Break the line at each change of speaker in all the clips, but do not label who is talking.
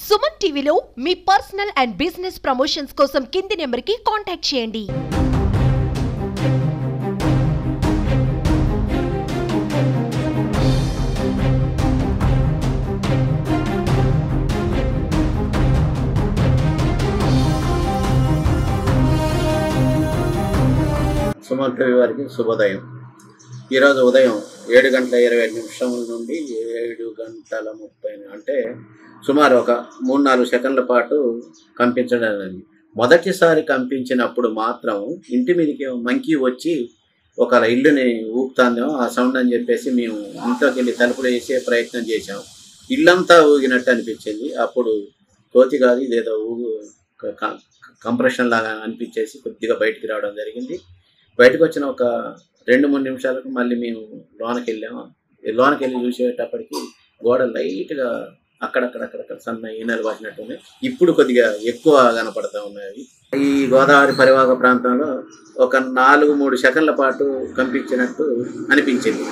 సుమన్ టీవీలో మీ personal and business promotions కోసం కింది నెంబర్కి కాంటాక్ట్ చేయండి
సుమన్ టీవీ వారికి శుభోదయం ఈరోజు ఉదయం ఏడు గంటల ఇరవై ఐదు నిమిషముల నుండి ఏడు గంటల ముప్పై అంటే సుమారు ఒక మూడు నాలుగు సెకండ్ల పాటు కంపించడం జరిగింది మొదటిసారి కంపించినప్పుడు మాత్రం ఇంటి మీదకి మంకీ వచ్చి ఒక ఇల్లుని ఊపుతాందేమో ఆ సౌండ్ అని చెప్పేసి మేము ఇంట్లోకి వెళ్ళి తలుపులు వేసే ప్రయత్నం చేసాం ఇల్లంతా ఊగినట్టు అనిపించింది అప్పుడు కోతి కాదు ఇదేదో ఊగు కంప్రెషన్ లాగా అనిపించేసి కొద్దిగా బయటికి రావడం జరిగింది బయటకు వచ్చిన ఒక రెండు మూడు నిమిషాలకు మళ్ళీ మేము లోనకి వెళ్ళాము ఈ లోనకి వెళ్ళి చూసేటప్పటికి గోడ లైట్గా అక్కడక్కడ అక్కడక్కడ సన్న ఈనెలు వాసినట్టు ఇప్పుడు కొద్దిగా ఎక్కువ కనపడతా ఉన్నాయి ఈ గోదావరి పరివాహక ప్రాంతంలో ఒక నాలుగు మూడు సెకండ్ల పాటు కంపించినట్టు అనిపించింది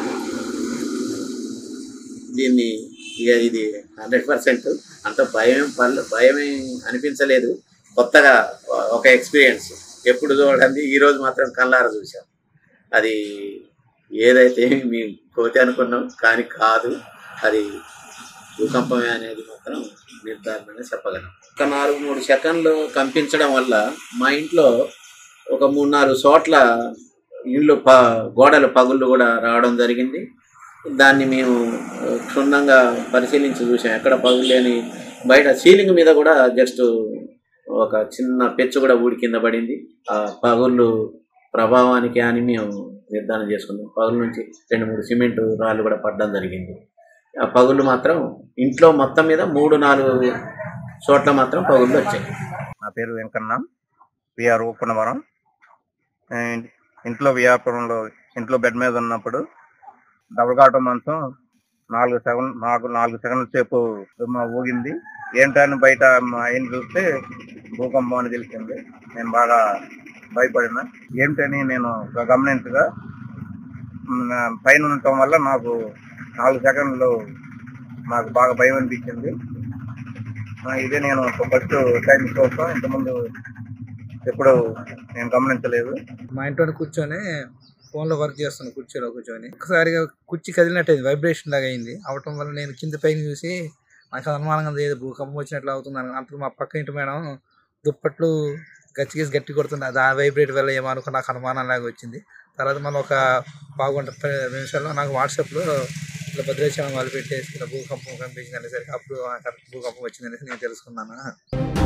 దీన్ని ఇక ఇది హండ్రెడ్ పర్సెంట్ అంత భయం పర్లే భయమే అనిపించలేదు కొత్తగా ఒక ఎక్స్పీరియన్స్ ఎప్పుడు చూడండి ఈరోజు మాత్రం కళ్ళారా చూసాం అది ఏదైతే మేము కోతి అనుకున్నాం కానీ కాదు అది భూకంపమే అనేది మాత్రం నిర్ధారణగా చెప్పగలం ఒక నాలుగు మూడు సెకండ్లు కంపించడం వల్ల మా ఇంట్లో ఒక మూడు నాలుగు చోట్ల ఇండ్లు ప గోడల పగుళ్ళు కూడా రావడం జరిగింది దాన్ని మేము క్షుణ్ణంగా పరిశీలించి చూసాం ఎక్కడ పగులు లేని బయట సీలింగ్ మీద కూడా జస్ట్ ఒక చిన్న పెచ్చు కూడా ఊడి కింద పడింది ఆ పగుళ్ళు ప్రభావానికి అని మేము నిర్ధారణ చేసుకున్నాం పగుల నుంచి రెండు మూడు సిమెంట్ రాళ్ళు కూడా పడడం జరిగింది ఆ పగుళ్ళు మాత్రం ఇంట్లో మొత్తం మీద మూడు నాలుగు చోట్ల మాత్రం పగుళ్ళు వచ్చాయి
నా పేరు వెంకన్న విఆర్ ఊపనవరం అండ్ ఇంట్లో విఆర్పురంలో ఇంట్లో బెడ్ మీద ఉన్నప్పుడు డబుల్ కాటం మంచం నాలుగు సెకండ్ నాకు నాలుగు సెకండ్ల సేపు దుమ్మ ఊగింది ఏంటని బయట మా ఆయన చూస్తే భూకంపం అని తెలిసింది నేను బాగా భయపడిన ఏమిటని నేను గమనించగా మ్, పైన ఉండటం వల్ల నాకు నాలుగు సెకండ్లు నాకు బాగా భయం అనిపించింది ఆ, ఇదే నేను ఫస్ట్ టైం చూస్తాం ఇంతకుముందు ఎప్పుడు నేను గమనించలేదు
మా ఇంట్లో కూర్చొని ఫోన్లో వర్క్ చేస్తాను కుర్చీలో కూర్చొని ఒకసారిగా కుర్చీ కదిలినట్టయింది వైబ్రేషన్ లాగా అయింది అవటం వల్ల నేను కింద పైన చూసి నాకు అనుమానంగా ఉంది, ఏదో భూకంపం వచ్చినట్లు అవుతుంది అంత మా పక్క ఇంటి మేడం దుప్పట్లు గచ్చిగేసి గట్టి కొడుతుంది అది ఆ వైబ్రేట్ వల్ల ఏమో అనుకో నాకు అనుమానం లాగా వచ్చింది తర్వాత మళ్ళీ ఒక పావుగంట పది నిమిషాల్లో నాకు వాట్సాప్లో ఇట్లా భద్రాచలం వాళ్ళు పెట్టేసి ఇలా భూకంపం కనిపించింది అనేసరికి అప్పుడు ఆ కరెక్ట్ భూకంపం వచ్చింది అనేసి నేను తెలుసుకున్నాను